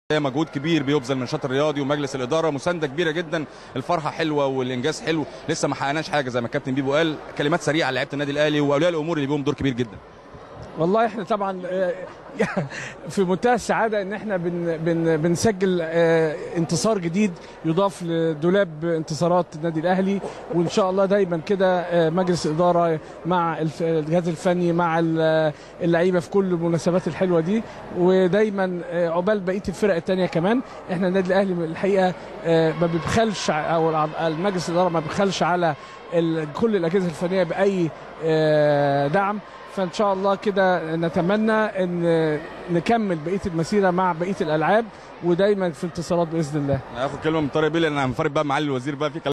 مجهود كبير بيبذل من الشاطر الرياضي ومجلس الاداره مسانده كبيره جدا الفرحه حلوه والانجاز حلو لسه ما حققناش حاجه زي ما الكابتن بيبو قال كلمات سريعه لعيبه النادي الاهلي واولياء الامور اللي بيهم دور كبير جدا والله احنا طبعا آه، في منتهى السعاده ان احنا بن بن بنسجل آه، انتصار جديد يضاف لدولاب انتصارات النادي الاهلي وان شاء الله دايما كده آه، مجلس الاداره مع الف- الجهاز الفني مع ال- اللعيبه في كل المناسبات الحلوه دي ودايما آه، عقبال بقيه الفرق الثانيه كمان احنا النادي الاهلي الحقيقه آه، ما بيبخلش ع- او الع- المجلس الاداره ما بيبخلش على ال- كل الاجهزه الفنيه باي آه، دعم فان شاء الله كده نتمنى ان نكمل بقيه المسيره مع بقيه الالعاب ودايما في انتصارات باذن الله هاخد كلمه من طارق بيه لان انا هنفرد بقى معالي الوزير بقى في كلام